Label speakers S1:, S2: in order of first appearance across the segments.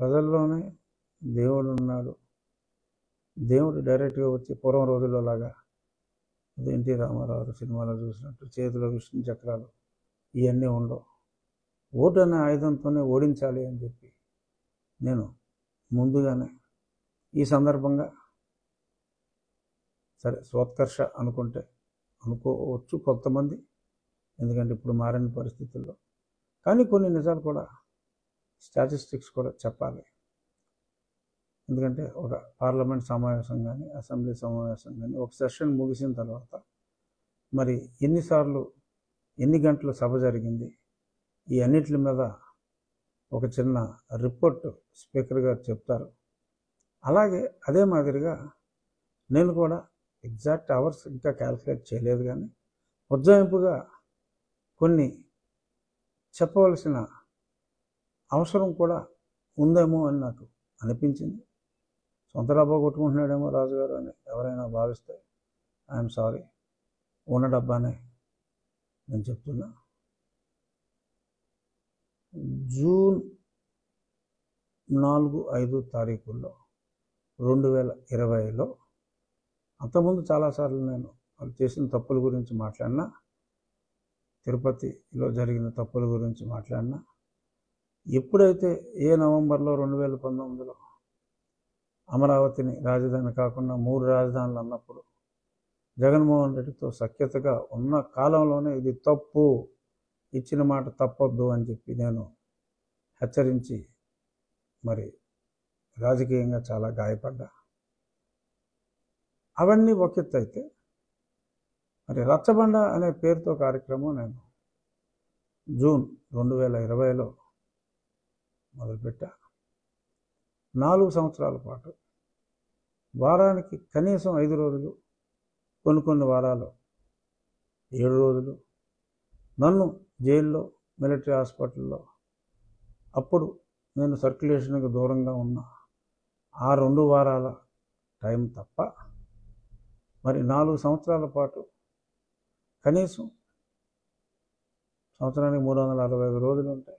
S1: ప్రజల్లోనే దేవుడు ఉన్నాడు దేవుడు డైరెక్ట్గా వచ్చి పూర్వం రోజుల్లో లాగా అది ఎన్టీ రామారావు సినిమాలో చూసినట్టు చేతిలో విష్ణు చక్రాలు ఇవన్నీ ఉండవు ఓటు అనే ఆయుధంతోనే ఓడించాలి అని చెప్పి నేను ముందుగానే ఈ సందర్భంగా సరే స్వోత్కర్ష అనుకుంటే అనుకోవచ్చు కొంతమంది ఎందుకంటే ఇప్పుడు మారిన పరిస్థితుల్లో కానీ కొన్ని నిజాలు కూడా స్టాటిస్టిక్స్ కూడా చెప్పాలి ఎందుకంటే ఒక పార్లమెంట్ సమావేశం కానీ అసెంబ్లీ సమావేశం కానీ ఒక సెషన్ ముగిసిన తర్వాత మరి ఎన్నిసార్లు ఎన్ని గంటలు సభ జరిగింది ఈ అన్నిటి మీద ఒక చిన్న రిపోర్ట్ స్పీకర్ గారు చెప్తారు అలాగే అదే మాదిరిగా నేను కూడా ఎగ్జాక్ట్ అవర్స్ ఇంకా క్యాల్కులేట్ చేయలేదు కానీ ఉజ్జాయింపుగా కొన్ని చెప్పవలసిన అవసరం కూడా ఉందేమో అని నాకు అనిపించింది సొంత డబ్బా కొట్టుకుంటున్నాడేమో రాజుగారు అని ఎవరైనా భావిస్తే ఐఎమ్ సారీ ఉన్న డబ్బానే నేను చెప్తున్నా జూన్ నాలుగు ఐదు తారీఖుల్లో రెండు వేల ఇరవైలో అంతకుముందు చాలాసార్లు నేను వాళ్ళు చేసిన తప్పుల గురించి మాట్లాడినా తిరుపతిలో జరిగిన తప్పుల గురించి మాట్లాడినా ఎప్పుడైతే ఏ నవంబర్లో రెండు వేల పంతొమ్మిదిలో అమరావతిని రాజధాని కాకుండా మూడు రాజధానులు అన్నప్పుడు జగన్మోహన్ రెడ్డితో సఖ్యతగా ఉన్న కాలంలోనే ఇది తప్పు ఇచ్చిన మాట తప్పొద్దు అని చెప్పి నేను హెచ్చరించి మరి రాజకీయంగా చాలా గాయపడ్డా అవన్నీ ఒక ఎత్తు అయితే మరి రచ్చబండ అనే పేరుతో కార్యక్రమం నేను జూన్ రెండు వేల ఇరవైలో మొదలుపెట్టా నాలుగు సంవత్సరాల పాటు వారానికి కనీసం ఐదు రోజులు కొన్ని కొన్ని వారాలు ఏడు రోజులు నన్ను జైల్లో మిలిటరీ హాస్పిటల్లో అప్పుడు నేను సర్క్యులేషన్కి దూరంగా ఉన్న ఆ రెండు వారాల టైం తప్ప మరి నాలుగు సంవత్సరాల పాటు కనీసం సంవత్సరానికి మూడు వందల అరవై ఐదు రోజులు ఉంటాయి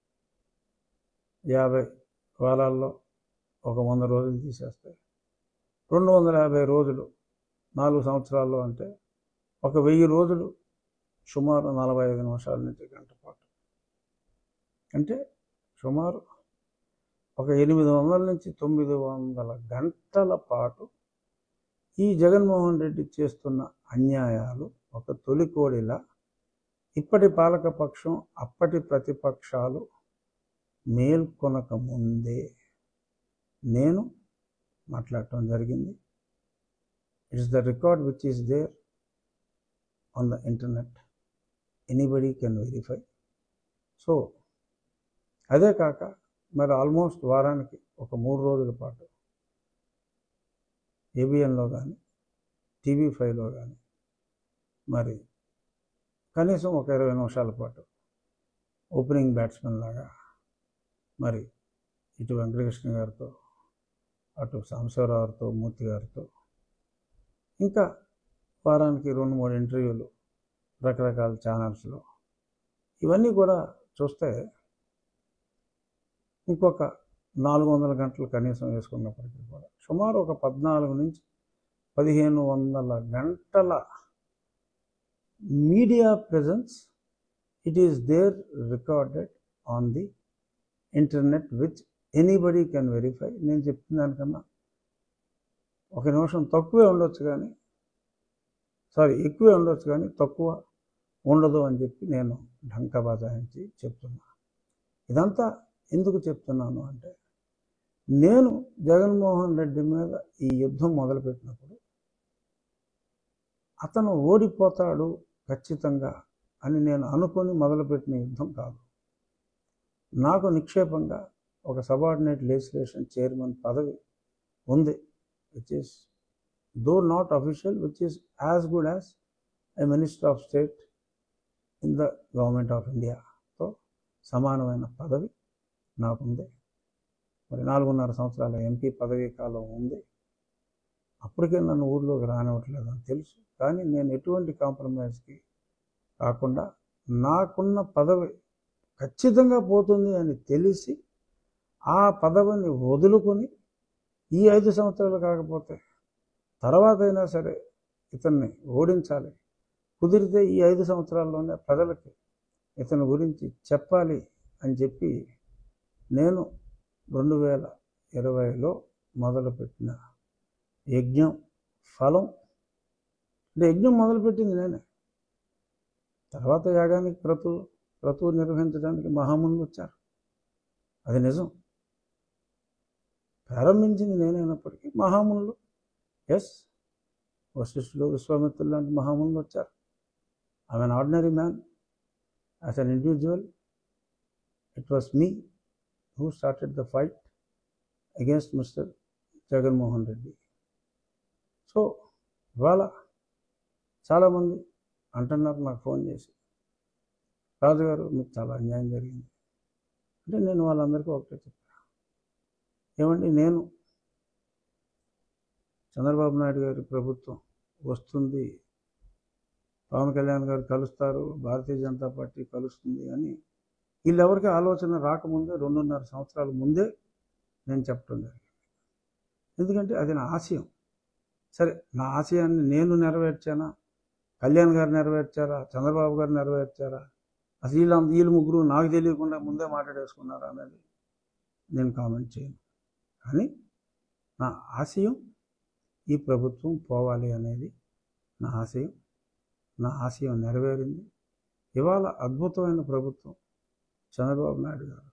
S1: యాభై వారాల్లో ఒక వంద రోజులు తీసేస్తే రెండు వందల యాభై రోజులు నాలుగు సంవత్సరాల్లో అంటే ఒక వెయ్యి రోజులు సుమారు నలభై ఐదు నిమిషాల నుంచి గంట పాటు అంటే సుమారు ఒక ఎనిమిది వందల నుంచి తొమ్మిది వందల గంటల పాటు ఈ జగన్మోహన్ రెడ్డి చేస్తున్న అన్యాయాలు ఒక తొలికోడిలా ఇప్పటి పాలకపక్షం అప్పటి ప్రతిపక్షాలు మేల్కొనక ముందే నేను మాట్లాడటం జరిగింది it's the record which is there on the internet anybody can verify so అదే కాక మరి ఆల్మోస్ట్ వారానికి ఒక మూడు రోజుల పాటు ఏబిఎన్లో కానీ టీవీ ఫైవ్లో కానీ మరి కనీసం ఒక ఇరవై నిమిషాల పాటు ఓపెనింగ్ బ్యాట్స్మెన్ లాగా మరి ఇటు వెంకటకృష్ణ గారితో అటు సాంబశివరావుతో మూర్తి గారితో ఇంకా వారానికి రెండు మూడు ఇంటర్వ్యూలు రకరకాల ఛానల్స్లో ఇవన్నీ కూడా చూస్తే ఇంకొక నాలుగు వందల గంటలు కనీసం వేసుకున్నప్పటికీ కూడా సుమారు ఒక పద్నాలుగు నుంచి పదిహేను వందల గంటల media presence it is there recorded on the internet which anybody can verify నేను చెప్పిన దానికన్నా ఒక నిమిషం తక్కువే ఉండొచ్చు కానీ సారీ ఎక్కువే ఉండొచ్చు కానీ తక్కువ ఉండదు అని చెప్పి నేను ఢంకా బజాయించి చెప్తున్నా ఇదంతా ఎందుకు చెప్తున్నాను అంటే నేను జగన్మోహన్ రెడ్డి మీద ఈ యుద్ధం మొదలుపెట్టినప్పుడు అతను ఓడిపోతాడు ఖచ్చితంగా అని నేను అనుకొని మొదలుపెట్టిన యుద్ధం కాదు నాకు నిక్షేపంగా ఒక సబార్డినేట్ లెజిస్లేషన్ చైర్మన్ పదవి ఉంది which is though not official which is as good as a minister of state in the government of ఇండియాతో సమానమైన పదవి నాకుంది మరి నాలుగున్నర సంవత్సరాల ఎంపీ పదవీ కాలం ఉంది అప్పటికే నన్ను ఊర్లోకి రానివ్వట్లేదు అని తెలుసు కానీ నేను ఎటువంటి కాంప్రమైజ్కి కాకుండా నాకున్న పదవి ఖచ్చితంగా పోతుంది అని తెలిసి ఆ పదవిని వదులుకొని ఈ ఐదు సంవత్సరాలు కాకపోతే తర్వాత అయినా సరే ఇతన్ని ఓడించాలి కుదిరితే ఈ ఐదు సంవత్సరాల్లోనే ప్రజలకి ఇతని గురించి చెప్పాలి అని చెప్పి నేను రెండు వేల ఇరవైలో మొదలుపెట్టిన యజ్ఞం ఫలం అంటే యజ్ఞం మొదలుపెట్టింది నేనే తర్వాత యాగానికి క్రతువు క్రతువు నిర్వహించడానికి మహామునులు వచ్చారు అది నిజం ప్రారంభించింది నేనైనప్పటికీ మహామునులు ఎస్ వశిష్ఠులు విశ్వామిత్రులు లాంటి మహామునులు వచ్చారు I an ordinary man as an individual it was me who started the fight against mister Jaganmohan Reddy so ఇవాళ చాలామంది అంటున్నారు నాకు ఫోన్ చేసి రాజుగారు మీకు చాలా అన్యాయం జరిగింది అంటే నేను వాళ్ళందరికీ ఒకటే చెప్పాను ఏమండి నేను చంద్రబాబు నాయుడు గారి ప్రభుత్వం వస్తుంది పవన్ కళ్యాణ్ గారు కలుస్తారు భారతీయ జనతా పార్టీ కలుస్తుంది అని వీళ్ళెవరికి ఆలోచన రాకముందే రెండున్నర సంవత్సరాల ముందే నేను చెప్పడం జరిగింది ఎందుకంటే అది నా ఆశయం సరే నా ఆశయాన్ని నేను నెరవేర్చానా కళ్యాణ్ గారు నెరవేర్చారా చంద్రబాబు గారు నెరవేర్చారా అసలు వీళ్ళ వీళ్ళు ముగ్గురు నాకు తెలియకుండా ముందే మాట్లాడేసుకున్నారా అనేది నేను కామెంట్ చేయను కానీ నా ఆశయం ఈ ప్రభుత్వం పోవాలి అనేది నా ఆశయం నా ఆశయం నెరవేరింది ఇవాళ అద్భుతమైన ప్రభుత్వం చంద్రబాబు నాయుడు గారు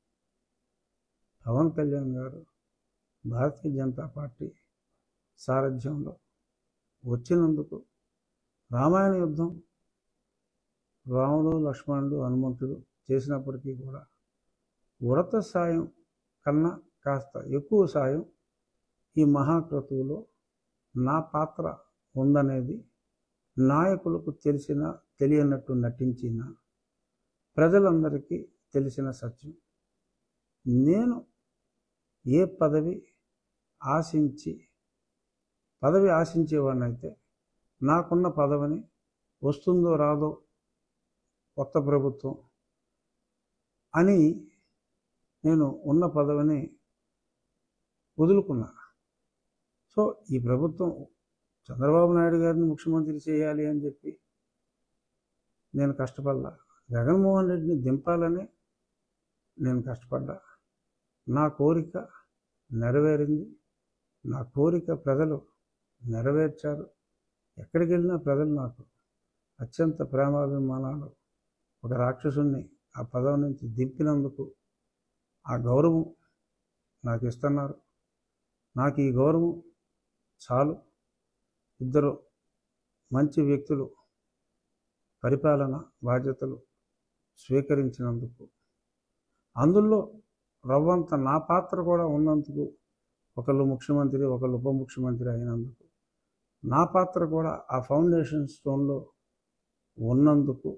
S1: పవన్ కళ్యాణ్ గారు భారతీయ జనతా పార్టీ సారథ్యంలో వచ్చినందుకు రామాయణ యుద్ధం రాముడు లక్ష్మణుడు హనుమంతుడు చేసినప్పటికీ కూడా ఉడత సాయం కన్నా కాస్త ఎక్కువ సాయం ఈ మహాక్రతువులో నా పాత్ర ఉందనేది నాయకులకు తెలిసిన తెలియనట్టు నటించిన ప్రజలందరికీ తెలిసిన సత్యం నేను ఏ పదవి ఆశించి పదవి ఆశించేవాడినైతే నాకున్న పదవిని వస్తుందో రాదో కొత్త ప్రభుత్వం అని నేను ఉన్న పదవిని వదులుకున్నా సో ఈ ప్రభుత్వం చంద్రబాబు నాయుడు గారిని ముఖ్యమంత్రి చేయాలి అని చెప్పి నేను కష్టపడ్డా జగన్మోహన్ రెడ్డిని దింపాలని నేను కష్టపడ్డా నా కోరిక నెరవేరింది నా కోరిక ప్రజలు నెరవేర్చారు ఎక్కడికి వెళ్ళినా ప్రజలు నాకు అత్యంత ప్రేమాభిమానాలు ఒక రాక్షసుణ్ణి ఆ పదవి నుంచి దింపినందుకు ఆ గౌరవం నాకు ఇస్తున్నారు నాకు ఈ గౌరవం చాలు ఇద్దరు మంచి వ్యక్తులు పరిపాలన బాధ్యతలు స్వీకరించినందుకు అందులో రవ్వంత నా పాత్ర కూడా ఉన్నందుకు ఒకళ్ళు ముఖ్యమంత్రి ఒకళ్ళు ఉప ముఖ్యమంత్రి అయినందుకు నా పాత్ర కూడా ఆ ఫౌండేషన్ స్టోన్లో ఉన్నందుకు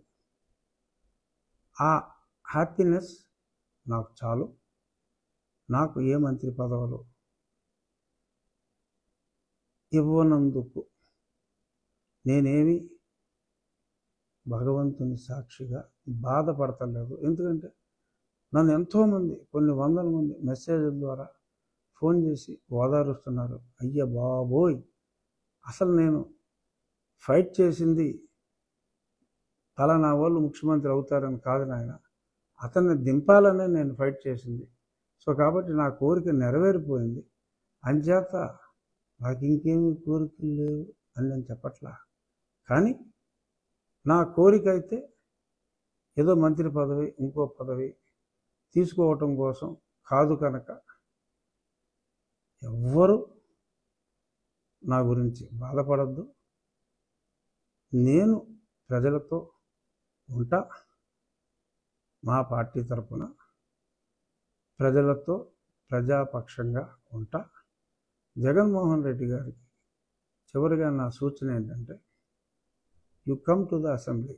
S1: ఆ హ్యాపీనెస్ నాకు చాలు నాకు ఏ మంత్రి పదవులు ఇవ్వనందుకు నేనేమి భగవంతుని సాక్షిగా బాధపడతలేదు ఎందుకంటే నన్ను ఎంతోమంది కొన్ని వందల మంది మెసేజ్ల ద్వారా ఫోన్ చేసి ఓదారుస్తున్నారు అయ్య బాబోయ్ అసలు నేను ఫైట్ చేసింది పలానా వాళ్ళు ముఖ్యమంత్రి అవుతారని కాదు నాయన అతన్ని దింపాలనే నేను ఫైట్ చేసింది సో కాబట్టి నా కోరిక నెరవేరిపోయింది అంచేత నాకు ఇంకేమీ కోరికలు లేవు అని నేను చెప్పట్లా కానీ నా కోరిక అయితే ఏదో మంత్రి పదవి ఇంకో పదవి తీసుకోవటం కోసం కాదు కనుక ఎవ్వరు నా గురించి బాధపడద్దు నేను ప్రజలతో ఉంటా మా పార్టీ తరపున ప్రజలతో ప్రజాపక్షంగా ఉంటా జగన్మోహన్ రెడ్డి గారికి చివరిగా నా సూచన ఏంటంటే you come to the assembly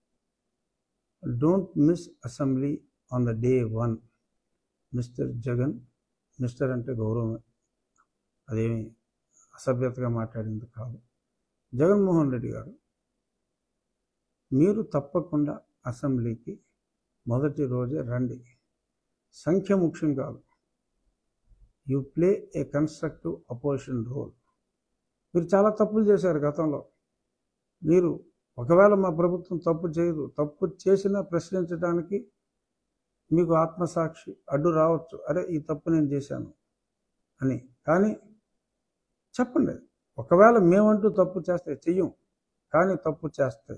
S1: don't miss assembly on the day one mister Jagan mister అంటే గౌరవం అదేమి అసభ్యతగా మాట్లాడింది కాదు జగన్మోహన్ రెడ్డి గారు మీరు తప్పకుండా అసెంబ్లీకి మొదటి రోజే రండి సంఖ్య ముఖ్యం కాదు you play a constructive opposition role మీరు చాలా తప్పులు చేశారు గతంలో మీరు ఒకవేళ మా ప్రభుత్వం తప్పు చేయదు తప్పు చేసినా ప్రశ్నించడానికి మీకు ఆత్మసాక్షి అడ్డు రావచ్చు అరే ఈ తప్పు నేను చేశాను అని కానీ చెప్పండి ఒకవేళ మేమంటూ తప్పు చేస్తే చెయ్యం కానీ తప్పు చేస్తే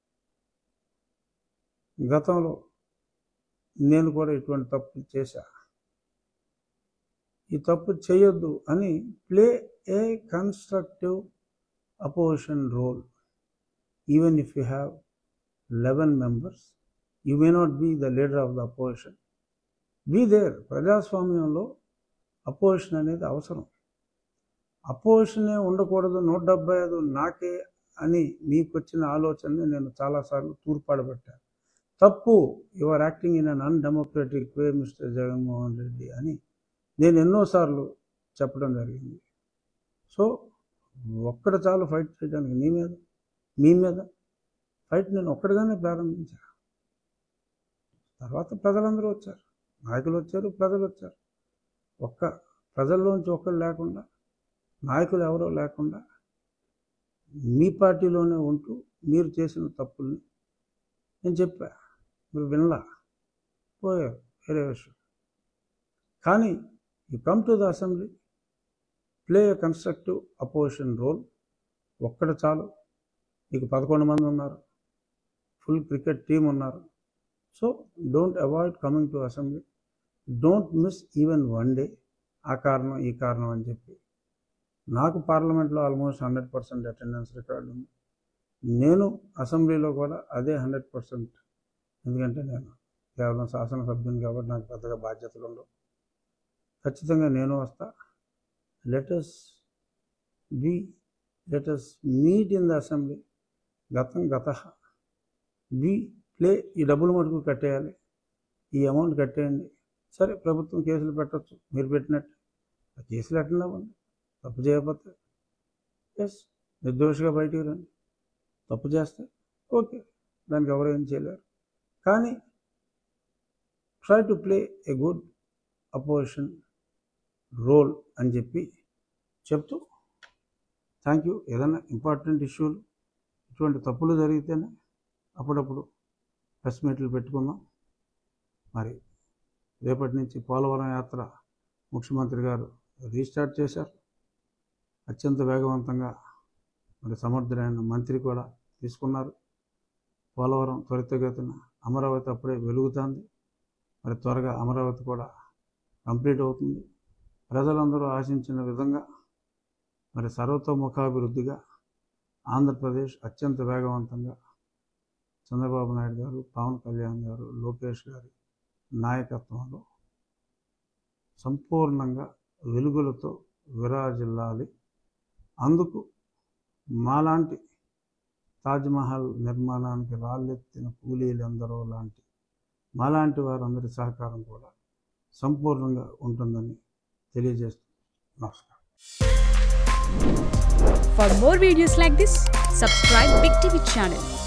S1: గతంలో నేను కూడా ఇటువంటి తప్పు చేశా ఈ తప్పు చేయొద్దు అని play a constructive opposition role even if you have eleven members you may not be the leader of the opposition be there ప్రజాస్వామ్యంలో అపోజిషన్ అనేది అవసరం అపోజిషనే ఉండకూడదు నూట డెబ్బై ఐదు నాకే అని మీకు వచ్చిన ఆలోచనని నేను చాలాసార్లు తూర్పాడబెట్టాను తప్పు you are acting in an undemocratic way mister Jaganmohan Reddy అని నేను ఎన్నోసార్లు చెప్పడం జరిగింది సో ఒక్కడ చాలు ఫైట్ చేయడానికి నీ మీద మీ మీద ఫైట్ నేను ఒక్కడిగానే ప్రారంభించా తర్వాత ప్రజలందరూ వచ్చారు నాయకులు వచ్చారు ప్రజలు వచ్చారు ఒక్క ప్రజల్లోంచి ఒక్కరు లేకుండా నాయకులు ఎవరో లేకుండా మీ పార్టీలోనే ఉంటూ మీరు చేసిన తప్పుల్ని నేను చెప్పా మీరు వినలా పోయారు వేరే విషయం కానీ you come to the assembly play a constructive opposition role ఒక్కడ చాలు మీకు పదకొండు మంది ఉన్నారు ఫుల్ క్రికెట్ టీం ఉన్నారు so don't avoid coming to assembly don't miss even one day ఆ కారణం ఈ కారణం అని చెప్పి నాకు పార్లమెంట్లో almost hundred percent attendance record ఉంది నేను అసెంబ్లీలో కూడా అదే హండ్రెడ్ పర్సెంట్ ఎందుకంటే నేను కేవలం శాసనసభ్యుని కాబట్టి నాకు పెద్దగా బాధ్యతలు ఉండవు ఖచ్చితంగా నేను వస్తా let's be let's meet in the assembly గతం గత బి ప్లే ఈ డబ్బులు మటుకు కట్టేయాలి ఈ అమౌంట్ కట్టేయండి సరే ప్రభుత్వం కేసులు పెట్టచ్చు మీరు పెట్టినట్టు ఆ కేసులు అటెండ్ అవ్వండి తప్పు చేయకపోతే ఎస్ నిర్దోషిగా బయటికి రండి తప్పు చేస్తే ఓకే దానికి ఎవరు ఏం చేయలేరు కానీ try to play a good opposition role అని చెప్పి చెప్తూ థ్యాంక్ యూ ఏదైనా ఇంపార్టెంట్ ఇష్యూలు ఇటువంటి తప్పులు జరిగితేనే అప్పుడప్పుడు ప్రెస్ మీట్లు పెట్టుకుందాం మరి రేపటి నుంచి పోలవరం యాత్ర ముఖ్యమంత్రి గారు రీస్టార్ట్ చేశారు అత్యంత వేగవంతంగా మరి సమర్థుడైన మంత్రి కూడా తీసుకున్నారు పోలవరం త్వరితగతిన అమరావతి అప్పుడే వెలుగుతుంది మరి త్వరగా అమరావతి కూడా కంప్లీట్ అవుతుంది ప్రజలందరూ ఆశించిన విధంగా మరి సర్వతోముఖాభివృద్ధిగా ఆంధ్రప్రదేశ్ అత్యంత వేగవంతంగా చంద్రబాబు నాయుడు గారు పవన్ కళ్యాణ్ గారు లోకేష్ గారి నాయకత్వంలో సంపూర్ణంగా వెలుగులతో విరాజిల్లాలి అందుకు మాలాంటి తాజ్మహల్ నిర్మాణానికి రాళ్ళెత్తిన కూలీలందరూ లాంటి మాలాంటి వారందరి సహకారం కూడా సంపూర్ణంగా ఉంటుందని తెలియజేస్తూ నమస్కారం
S2: For more videos like this, subscribe Big TV channel